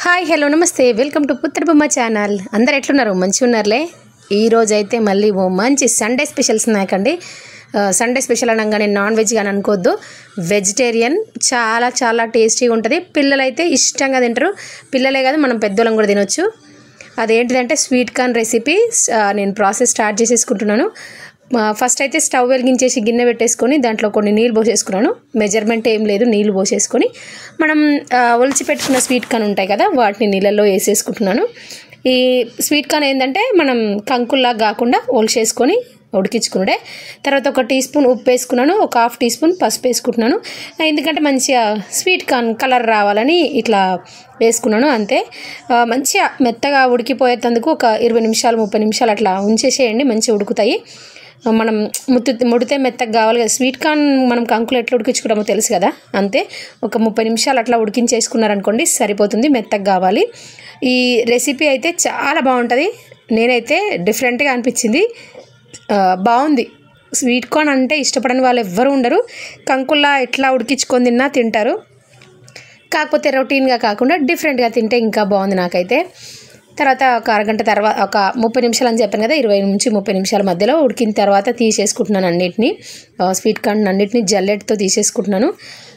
hi hello నమస్తే welcome to Putrabomma channel అందరు ఎట్లున్నారు మంచిగా ఉన్నారులే ఈ రోజు అయితే మళ్ళీ ఓ మంచి సండే స్పెషల్ స్నాక్ అండి ఆ, సండే స్పెషల్ అనగానే నాన్ వెజ్ కానీ అనుకోవద్దు వెజిటేరియన్ చాలా చాలా టేస్టీగా ఉంటుంది పిల్లలైతే ఇష్టంగా తింటారు పిల్లలే కాదు మనం పెద్దోళ్ళం కూడా తినొచ్చు అదేంటిదంటే స్వీట్ కార్న్ రెసిపీ ఆ, నేను ప్రాసెస్ స్టార్ట్ చేసేసుకుంటున్నాను ఆ, ఫస్ట్ అయితే స్టవ్ వెలిగించేసి గిన్నె పెట్టేసుకొని దాంట్లో కొన్ని నీళ్ళు పోసేసుకున్నాను మెజర్మెంట్ ఏం లేదు నీళ్ళు పోసేసుకొని మనం ఆ, ఒలిచి పెట్టుకున్న స్వీట్ కార్న్ ఉంటాయి కదా వాటిని నీళ్ళల్లో వేసేసుకుంటున్నాను ఈ స్వీట్ కార్న్ ఏంటంటే మనం కంకుల్లా కాకుండా ఒలిచేసుకొని ఉడికించుకున్నాడే తర్వాత ఒక టీ స్పూన్ ఉప్పు వేసుకున్నాను ఒక హాఫ్ టీ స్పూన్ పసుపు వేసుకుంటున్నాను ఎందుకంటే మంచిగా స్వీట్ కార్న్ కలర్ రావాలని ఇట్లా వేసుకున్నాను అంతే ఆ, మంచిగా మెత్తగా ఉడికిపోయేందుకు ఒక ఇరవై నిమిషాలు ముప్పై నిమిషాలు అట్లా ఉంచేసేయండి మంచిగా ఉడుకుతాయి ఆ, మనం ముత్తు ముడితే మెత్తగా కావాలి కదా స్వీట్ కార్న్ మనం కంకులు ఎట్లా ఉడికించుకుంటామో తెలుసు కదా అంతే ఒక ముప్పై నిమిషాలు అట్లా ఉడికించేసుకున్నారనుకోండి సరిపోతుంది మెత్తగా కావాలి ఈ రెసిపీ అయితే చాలా బాగుంటుంది నేనైతే డిఫరెంట్గా అనిపించింది ఆ, బాగుంది స్వీట్ కార్న్ అంటే ఇష్టపడని వాళ్ళు ఎవ్వరు ఉండరు కంకుల్లా ఎట్లా ఉడికించుకొని తిన్నా తింటారు కాకపోతే రొటీన్గా కాకుండా డిఫరెంట్గా తింటే ఇంకా బాగుంది నాకైతే తర్వాత ఒక అరగంట తర్వాత ఒక ముప్పై నిమిషాలు అని చెప్పాను కదా ఇరవై నుంచి ముప్పై నిమిషాల మధ్యలో ఉడికిన తర్వాత తీసేసుకుంటున్నాను అన్నిటిని ఆ, స్వీట్ కార్న్ అన్నిటిని జల్లెట్తో తీసేసుకుంటున్నాను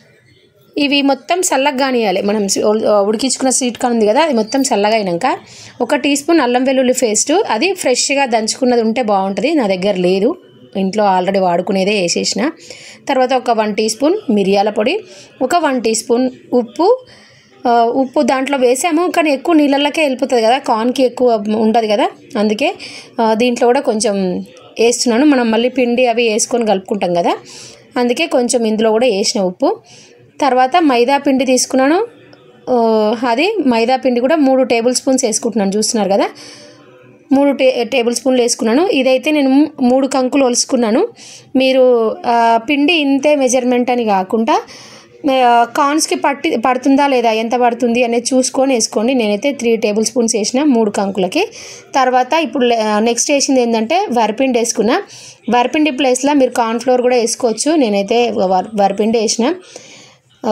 ఇవి మొత్తం చల్లగా కానియాలి మనం సి- ఉల్- ఉడికించుకున్న స్వీట్ కార్న్ ఉంది కదా అది మొత్తం చల్లగా అయినాక ఒక టీ స్పూన్ అల్లం వెల్లుల్లి పేస్ట్ అది ఫ్రెష్గా దంచుకున్నది ఉంటే బాగుంటుంది నా దగ్గర లేదు ఇంట్లో ఆల్రెడీ వాడుకునేదే వేసేసిన తర్వాత ఒక వన్ టీ స్పూన్ మిరియాల పొడి ఒక వన్ టీ స్పూన్ ఉప్పు ఆ, ఉప్పు దాంట్లో వేసాము కానీ ఎక్కువ నీళ్ళల్లోకే వెళ్ళిపోతుంది కదా కార్న్కి ఎక్కువ ఉండదు కదా అందుకే ఆ, దీంట్లో కూడా కొంచెం వేస్తున్నాను మనం మళ్ళీ పిండి అవి వేసుకొని కలుపుకుంటాం కదా అందుకే కొంచెం ఇందులో కూడా వేసిన ఉప్పు తర్వాత మైదా పిండి తీసుకున్నాను ఆ, అది మైదా పిండి కూడా మూడు టేబుల్ స్పూన్స్ వేసుకుంటున్నాను చూస్తున్నారు కదా మూడు టే టేబుల్ స్పూన్లు వేసుకున్నాను ఇదైతే నేను మూ- మూడు కంకులు ఒలుసుకున్నాను మీరు ఆ, పిండి ఇంతే మెజర్మెంట్ అని కాకుండా ఆ, కార్న్స్కి పట్టి పడుతుందా లేదా ఎంత పడుతుంది అనేది చూసుకొని వేసుకోండి నేనైతే త్రీ టేబుల్ స్పూన్స్ వేసిన మూడు కంకులకి తర్వాత ఇప్పుడు నెక్స్ట్ వేసింది ఏంటంటే వరిపిండి వేసుకున్నా వరిపిండి ప్లేస్లో మీరు కార్న్ ఫ్లోర్ కూడా వేసుకోవచ్చు నేనైతే వర్- వరిపిండి వేసిన ఆ,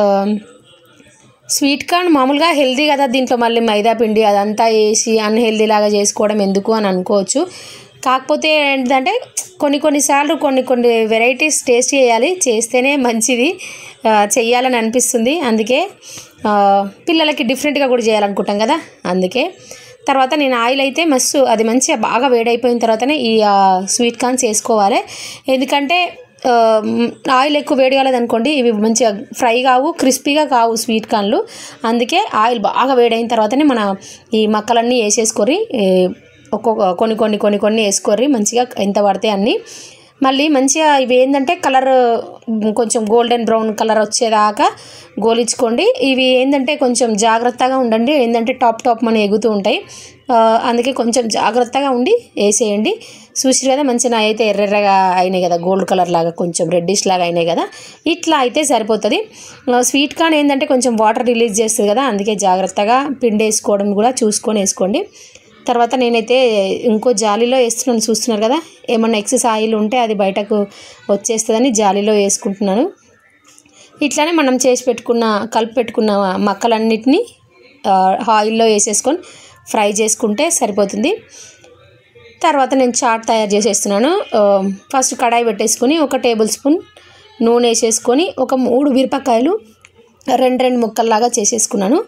స్వీట్ కార్న్ మామూలుగా హెల్దీ కదా దీంట్లో మళ్ళీ మైదా పిండి అదంతా వేసి అన్హెల్దీ లాగా చేసుకోవడం ఎందుకు అని అనుకోవచ్చు కాకపోతే ఏంటంటే కొన్ని కొన్నిసార్లు కొన్ని కొన్ని వెరైటీస్ టేస్ట్ చేయాలి చేస్తేనే మంచిది ఆ, చెయ్యాలని అనిపిస్తుంది అందుకే ఆ, పిల్లలకి డిఫరెంట్గా కూడా చేయాలనుకుంటాం కదా అందుకే తర్వాత నేను ఆయిల్ అయితే మస్తు అది మంచిగా బాగా వేడైపోయిన తర్వాతనే ఈ ఆ, స్వీట్ కార్న్స్ వేసుకోవాలి ఎందుకంటే ఆ, మ్, ఆయిల్ ఎక్కువ వేడి కాలేదనుకోండి ఇవి మంచిగా ఫ్రై కావు క్రిస్పీగా కావు స్వీట్ కార్న్లు అందుకే ఆయిల్ బాగా వేడైన తర్వాతనే మన ఈ మక్కలన్నీ వేసేసుకొని ఏ, ఒక్కొక్క కొన్ని కొన్ని కొన్ని కొన్ని వేసుకోర్రి మంచిగా ఎంత పడితే అన్నీ మళ్ళీ మంచిగా ఇవి ఏంటంటే కలర్ కొంచెం గోల్డెన్ బ్రౌన్ కలర్ వచ్చేదాకా గోలించుకోండి ఇవి ఏంటంటే కొంచెం జాగ్రత్తగా ఉండండి ఏంటంటే టాప్ టాప్ మన ఎగుతూ ఉంటాయి ఆ, అందుకే కొంచెం జాగ్రత్తగా ఉండి వేసేయండి చూసిరు కదా మంచిగా అయితే ఎర్రెర్రగా అయినాయి కదా గోల్డ్ కలర్ లాగా కొంచెం రెడ్డిష్ లాగా అయినాయి కదా ఇట్లా అయితే సరిపోతుంది ఆ, స్వీట్ కార్న్ ఏంటంటే కొంచెం వాటర్ రిలీజ్ చేస్తుంది కదా అందుకే జాగ్రత్తగా పిండి వేసుకోవడం కూడా చూసుకొని వేసుకోండి తర్వాత నేనైతే ఇంకో జాలీలో వేస్తున్నాను చూస్తున్నారు కదా ఏమన్నా ఎక్సెస్ ఆయిల్ ఉంటే అది బయటకు వచ్చేస్తుందని జాలీలో వేసుకుంటున్నాను ఇట్లానే మనం చేసి పెట్టుకున్న కలిపి పెట్టుకున్న మక్కలన్నిటినీ ఆ, ఆయిల్లో వేసేసుకొని ఫ్రై చేసుకుంటే సరిపోతుంది తర్వాత నేను చాట్ తయారు చేసేస్తున్నాను ఆ, ఫస్ట్ కడాయి పెట్టేసుకొని ఒక టేబుల్ స్పూన్ నూనె వేసేసుకొని ఒక మూడు మిరపకాయలు రెండు రెండు ముక్కల్లాగా చేసేసుకున్నాను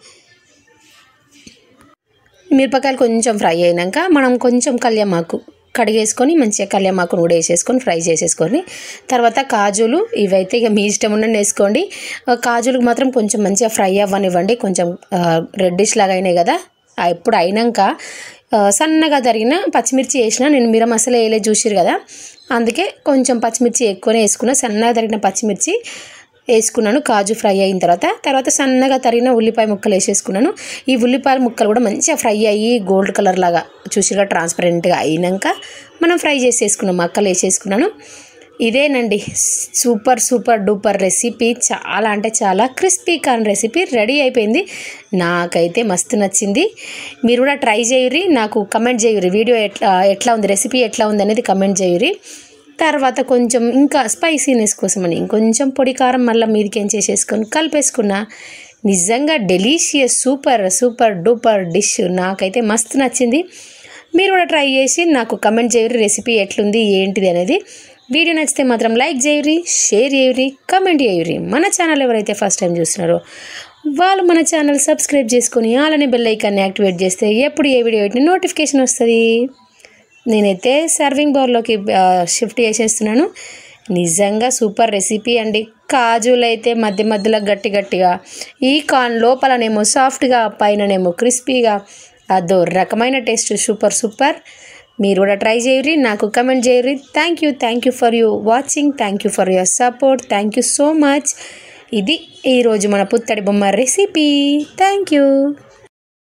మిరపకాయలు కొంచెం ఫ్రై అయినాక మనం కొంచెం కళ్యామాకు కడిగేసుకొని మంచిగా కళ్యామాకును కూడా వేసేసుకొని ఫ్రై చేసేసుకొని తర్వాత కాజులు ఇవైతే ఇక మీ ఇష్టం ఉన్నది వేసుకోండి ఆ, కాజులకు మాత్రం కొంచెం మంచిగా ఫ్రై అవ్వనివ్వండి కొంచెం రెడ్డిష్ లాగా అయినాయి కదా ఆ, ఎప్పుడు అయినాక ఆ, సన్నగా తరిగిన పచ్చిమిర్చి వేసిన నేను మిర మసాలా వేయలే చూసిరు కదా అందుకే కొంచెం పచ్చిమిర్చి ఎక్కువనే వేసుకున్నా సన్నగా తరిగిన పచ్చిమిర్చి వేసుకున్నాను కాజు ఫ్రై అయిన తర్వాత తర్వాత సన్నగా తరిగిన ఉల్లిపాయ ముక్కలు వేసేసుకున్నాను ఈ ఉల్లిపాయ ముక్కలు కూడా మంచిగా ఫ్రై అయ్యి గోల్డ్ కలర్ లాగా చూసిగా ట్రాన్స్పరెంట్గా అయినాక మనం ఫ్రై చేసేసుకున్నాం ముక్కలు వేసేసుకున్నాను ఇదేనండి సూపర్ సూపర్ డూపర్ రెసిపీ చాలా అంటే చాలా క్రిస్పీ కార్న్ రెసిపీ రెడీ అయిపోయింది నాకైతే మస్తు నచ్చింది మీరు కూడా ట్రై చేయరి నాకు కమెంట్ చేయరి వీడియో ఎట్లా ఎట్లా ఉంది రెసిపీ ఎట్లా ఉంది అనేది కమెంట్ చేయరి తర్వాత కొంచెం ఇంకా స్పైసీనెస్ కోసమని ఇంకొంచెం పొడి కారం మళ్ళీ మీదకి ఏం చేసేసుకొని కలిపేసుకున్న నిజంగా delicious super super duper dish నాకైతే మస్తు నచ్చింది మీరు కూడా ట్రై చేసి నాకు కమెంట్ చేయరు రెసిపీ ఎట్లుంది ఏంటిది అనేది వీడియో నచ్చితే మాత్రం లైక్ చేయరి షేర్ చేయరి కమెంట్ చేయరి మన ఛానల్ ఎవరైతే ఫస్ట్ టైం చూస్తున్నారో వాళ్ళు మన ఛానల్ సబ్స్క్రైబ్ చేసుకొని అలానే బెల్ ఐకాన్ని యాక్టివేట్ చేస్తే ఎప్పుడు ఏ వీడియో పెట్టిన నోటిఫికేషన్ వస్తుంది నేనైతే సర్వింగ్ బౌల్లోకి ఆ, షిఫ్ట్ చేసేస్తున్నాను నిజంగా సూపర్ రెసిపీ అండి కాజులు అయితే మధ్య మధ్యలో గట్టి గట్టిగా ఈ కార్న్ లోపలనేమో సాఫ్ట్గా పైననేమో క్రిస్పీగా అదో రకమైన టేస్ట్ సూపర్ సూపర్ మీరు కూడా ట్రై చేయరి నాకు కమెంట్ చేయరి thank you thank you for you watching thank you for your support thank you so much ఇది ఈరోజు మన పుత్తడి బొమ్మ రెసిపీ థ్యాంక్ యూ